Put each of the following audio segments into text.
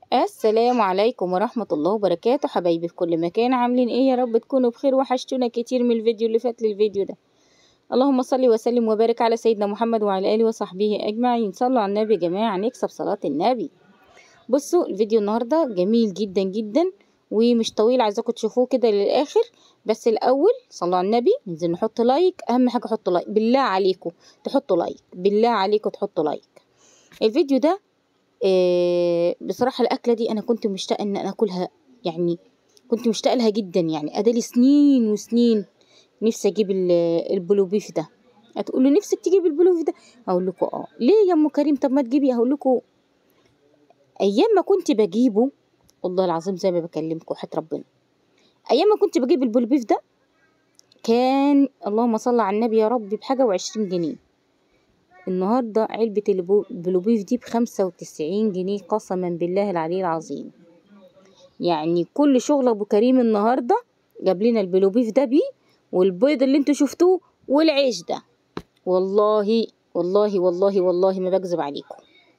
السلام عليكم ورحمة الله وبركاته حبايبي في كل مكان عاملين ايه يا رب تكونوا بخير وحشتونا كتير من الفيديو اللي فات للفيديو ده اللهم صل وسلم وبارك على سيدنا محمد وعلى اله وصحبه اجمعين صلوا على النبي يا جماعة نكسب صلاة النبي بصوا الفيديو النهاردة جميل جدا جدا ومش طويل عايزاكم تشوفوه كده للاخر بس الاول صلوا على النبي ننزل نحط لايك اهم حاجة حطوا لايك بالله عليكم تحطوا لايك بالله عليكم تحطوا لايك الفيديو ده إيه بصراحة الأكلة دي أنا كنت مشتاقة إن أنا أكلها يعني كنت مشتاقة لها جدا يعني أدالي سنين وسنين نفسي أجيب البلوبيف ده هتقولوا نفسك تجيب البلوبيف ده أقول لكم آه ليه يا أم كريم طب ما تجيبي هقول لكم أيام ما كنت بجيبه والله العظيم زي ما بكلمكم حياة ربنا أيام ما كنت بجيب البلوبيف ده كان اللهم صل على النبي يا رب بحاجة وعشرين جنيه النهاردة علبة البلوبيف دي بخمسة وتسعين جنيه قسما بالله العلي العظيم يعني كل شغل أبو كريم النهاردة جاب لنا البلوبيف ده بيه والبيض اللي انتوا شفتوه والعيش ده والله والله والله والله ما بكذب عليكم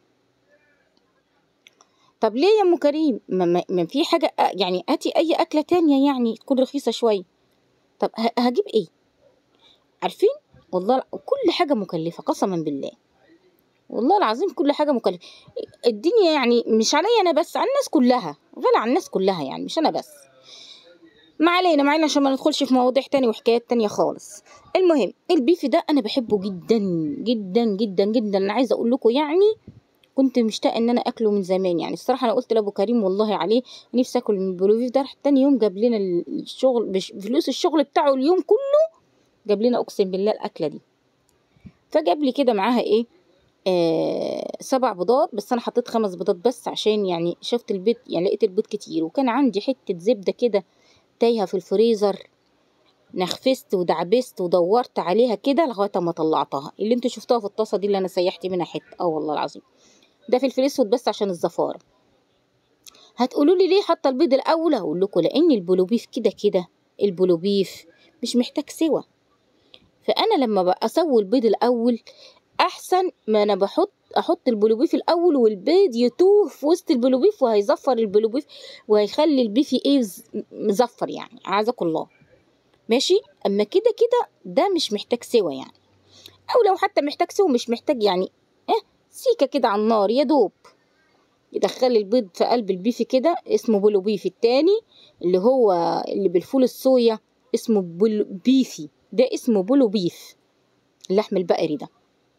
طب ليه يا ام كريم ما, ما في حاجة يعني هاتي اي اكلة تانية يعني تكون رخيصة شوية طب هجيب ايه عارفين والله كل حاجة مكلفة قسما بالله والله العظيم كل حاجة مكلفة الدنيا يعني مش عليا أنا بس على الناس كلها غالى على الناس كلها يعني مش أنا بس ما علينا ما علينا عشان ما ندخلش في مواضيع تانية وحكايات تانية خالص المهم البيف ده أنا بحبه جدا جدا جدا جدا أنا عايزة أقول لكم يعني كنت مشتاقة إن أنا أكله من زمان يعني الصراحة أنا قلت لأبو كريم والله عليه نفسي أكل من البلوفيف ده تاني يوم جاب لنا الشغل بفلوس الشغل بتاعه اليوم كله جاب لنا اقسم بالله الاكله دي فجاب لي كده معاها ايه آه سبع بيضات بس انا حطيت خمس بيضات بس عشان يعني شفت البيض يعني لقيت البيض كتير وكان عندي حته زبده كده تايهه في الفريزر نخفست ودعبست ودورت عليها كده لغايه ما طلعتها اللي انتوا شفتوها في الطاسه دي اللي انا سيحت منها حته اه والله العظيم ده فلفل اسود بس عشان الزفاره هتقولوا لي ليه حاطه البيض الاول هقول لكم لان البلوبيف كده كده البلوبيف مش محتاج سوى فانا لما اسوي البيض الاول احسن ما انا بحط احط البلوبيف الاول والبيض يتوه في وسط البلوبيف وهيزفر البلوبيف وهيخلي البيف ايه مزفر يعني عايزك الله ماشي اما كده كده ده مش محتاج سوى يعني او لو حتى محتاج سوى مش محتاج يعني اه سيكه كده على النار يا دوب يدخل البيض في قلب البيف كده اسمه بلوبيف التاني اللي هو اللي بالفول الصويا اسمه بيفي ده اسمه بولو بيف اللحم البقري ده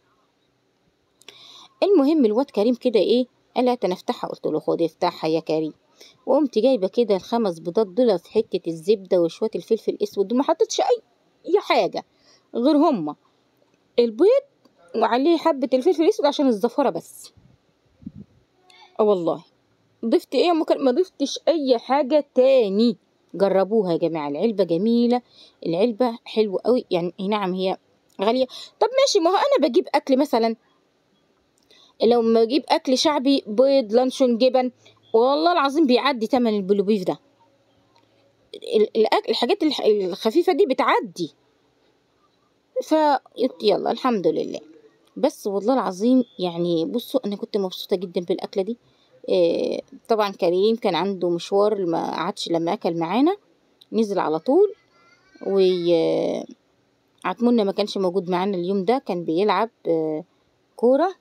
المهم الواد كريم كده ايه قال هات انا افتحها قلت له خد افتحها يا كريم وقمت جايبه كده الخمس بيضات دول في حته الزبده وشويه الفلفل الاسود وما حطيتش اي اي حاجه غير هما البيض وعليه حبه الفلفل الاسود عشان الزفاره بس اه والله ضفت ايه ما ضفتش اي حاجه تاني جربوها يا جماعه العلبه جميله العلبه حلوه قوي يعني نعم هي غاليه طب ماشي ما هو انا بجيب اكل مثلا لو ما بجيب اكل شعبي بيض لانشون جبن والله العظيم بيعدي تمن البلوبيف ده الأكل الحاجات الخفيفه دي بتعدي ف يلا الحمد لله بس والله العظيم يعني بصوا انا كنت مبسوطه جدا بالاكله دي إيه طبعا كريم كان عنده مشوار ما قعدش لما اكل معانا نزل على طول وعتمونة ما كانش موجود معانا اليوم ده كان بيلعب كورة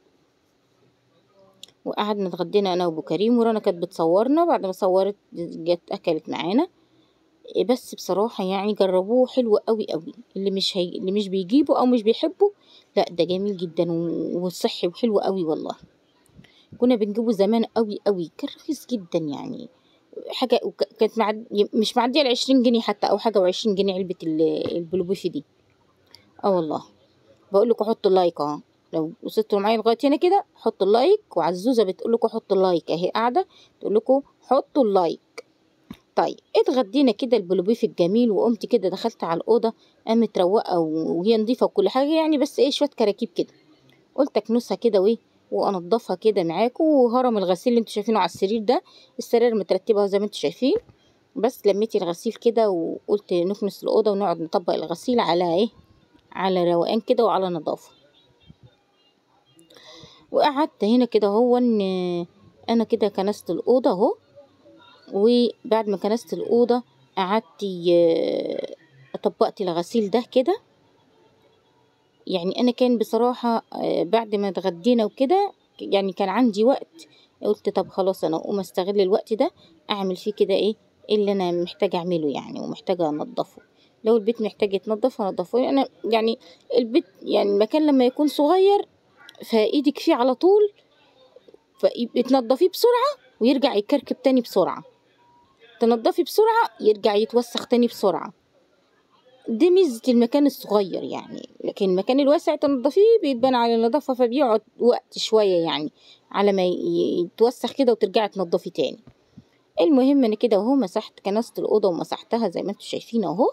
وقعدنا اتغدينا انا وابو كريم ورانا كانت بتصورنا بعد ما صورت جت اكلت معانا بس بصراحة يعني جربوه حلو قوي قوي اللي مش هي... اللي مش بيجيبه او مش بيحبه لا ده جميل جدا وصحي وحلو قوي والله كنا بنجيبه زمان قوي قوي كان رخيص جدا يعني حاجة كانت معد... مش معدية العشرين جنيه حتى أو حاجة وعشرين جنيه علبة البلوبيفي دي اه والله بقول لكم حطوا اللايك اه لو وصلتوا معايا لغاية هنا كده حطوا اللايك وعزوزة بتقول لكم حطوا اللايك اهي قاعدة تقول لكم حطوا اللايك طيب اتغدينا كده البلوبيف الجميل وقمت كده دخلت على الأوضة قامت روقة وهي نظيفة وكل حاجة يعني بس ايه شوية كراكيب كده قلت اكنسها كده وايه وانضفها كده معاكم وهرم الغسيل اللي انتوا شايفينه على السرير ده السرير مترتبه زي ما انتوا شايفين بس لميتي الغسيل كده وقلت نكنس الاوضه ونقعد نطبق الغسيل على ايه على روقان كده وعلى نظافه وقعدت هنا كده هو ان انا كده كنست الاوضه اهو وبعد ما كنست الاوضه قعدت ي- طبقت الغسيل ده كده يعني انا كان بصراحه آه، بعد ما اتغدينا وكده يعني كان عندي وقت قلت طب خلاص انا اقوم استغل الوقت ده اعمل فيه كده ايه اللي انا محتاجه اعمله يعني ومحتاجه انضفه لو البيت محتاج يتنضف انضفه انا يعني البيت يعني المكان لما يكون صغير فايدك فيه على طول فبتنضفيه بسرعه ويرجع يكركب تاني بسرعه تنضفي بسرعه يرجع يتوسخ تاني بسرعه دي ميزة المكان الصغير يعني لكن المكان الواسع تنضفيه بيتبان على النظافة فبيقعد وقت شوية يعني على ما ي- يتوسخ كده وترجعي تنضفي تاني المهم انا كده اهو مسحت كنست الأوضة ومسحتها زي ما انتوا شايفين اهو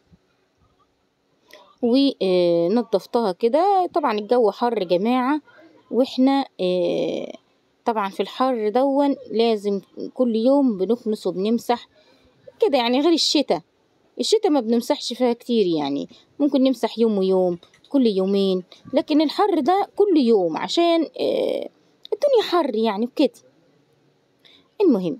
ونضفتها كده طبعا الجو حر يا جماعة واحنا آه، طبعا في الحر دون لازم كل يوم بنكنس وبنمسح كده يعني غير الشتاء الشتاء ما بنمسحش فيها كتير يعني ممكن نمسح يوم ويوم كل يومين لكن الحر ده كل يوم عشان آه، الدنيا حر يعني وكده المهم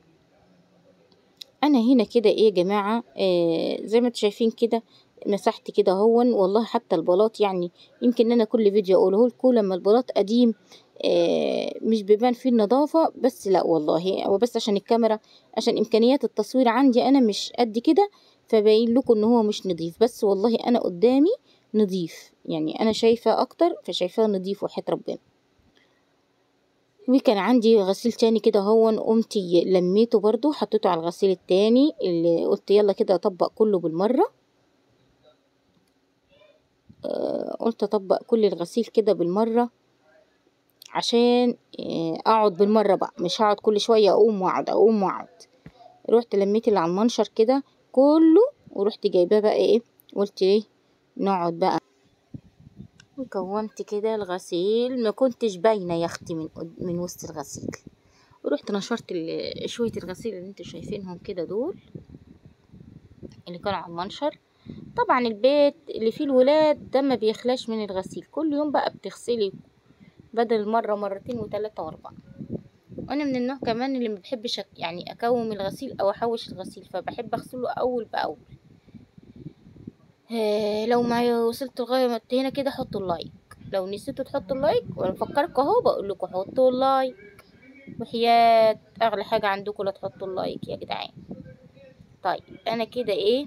انا هنا كده ايه يا جماعه آه زي ما انتوا شايفين كده مسحت كده هون والله حتى البلاط يعني يمكن انا كل فيديو اقوله لكم لما البلاط قديم آه مش بيبان فيه النظافه بس لا والله هو بس عشان الكاميرا عشان امكانيات التصوير عندي انا مش قد كده فباين لكم ان هو مش نظيف بس والله انا قدامي نظيف يعني انا شايفه اكتر فشايفاه نظيف وحياة ربنا وكان عندي غسيل تاني كده هون قمت ي- لميته برضو حطيته على الغسيل التاني اللي قلت يلا كده اطبق كله بالمرة آه، قلت اطبق كل الغسيل كده بالمرة عشان آه، اقعد بالمرة بقى مش هقعد كل شوية اقوم واقعد اقوم واقعد رحت لميت اللي على المنشر كده كله ورحت جايباه بقى ايه قلت ايه نقعد بقى وكونت كده الغسيل ما كنتش باينه يا اختي من قد- من وسط الغسيل ورحت نشرت ال- شويه الغسيل اللي انتوا شايفينهم كده دول اللي كانوا على المنشر طبعا البيت اللي فيه الولاد ده ما بيخلاش من الغسيل كل يوم بقى بتغسلي بدل مرة مرتين وتلاتة واربعة وانا من النوع كمان اللي ما بحبش أك- يعني اكوم الغسيل او احوش الغسيل فبحب اغسله اول باول آه، لو ما وصلت لغاية ما هنا كده حطوا اللايك لو نسيتوا تحطوا اللايك وانا بفكركم اهو بقول لكم حطوا اللايك وحياة اغلى حاجة عندكم لا تحطوا اللايك يا جدعان طيب انا كده ايه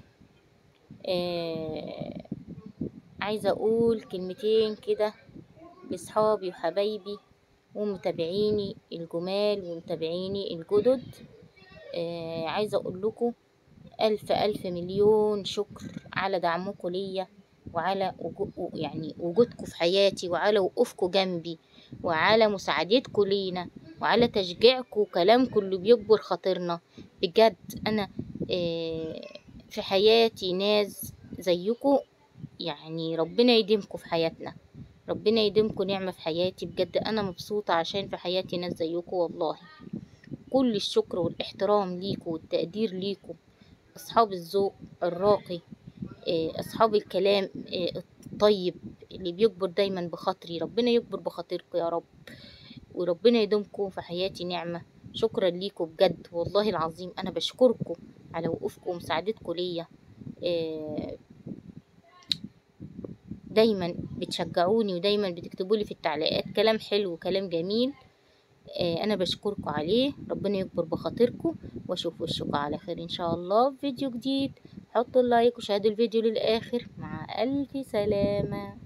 آه عايزة اقول كلمتين كده لاصحابي وحبايبي ومتابعيني الجمال ومتابعيني الجدد آه عايزة اقول لكم ألف ألف مليون شكر على دعمكم ليا وعلى وجو يعني وجودكم في حياتي وعلى وقوفكم جنبي وعلى مساعدتكم لينا وعلى تشجيعكم وكلامكم اللي بيكبر خاطرنا بجد أنا آه، في حياتي ناس زيكم يعني ربنا يديمكم في حياتنا ربنا يديمكم نعمة في حياتي بجد أنا مبسوطة عشان في حياتي ناس زيكم والله كل الشكر والاحترام ليكم والتقدير ليكم أصحاب الذوق الراقي آه، أصحاب الكلام آه، الطيب اللي بيكبر دايما بخاطري ربنا يكبر بخاطركم يا رب وربنا يدومكم في حياتي نعمة شكرا ليكم بجد والله العظيم أنا بشكركم على وقوفكم ومساعدتكم ليا آه، دايما بتشجعوني ودايما بتكتبوا لي في التعليقات كلام حلو وكلام جميل آه، انا بشكركم عليه ربنا يكبر بخاطركم واشوف وشكم على خير ان شاء الله في فيديو جديد حطوا اللايك وشاهدوا الفيديو للاخر مع الف سلامه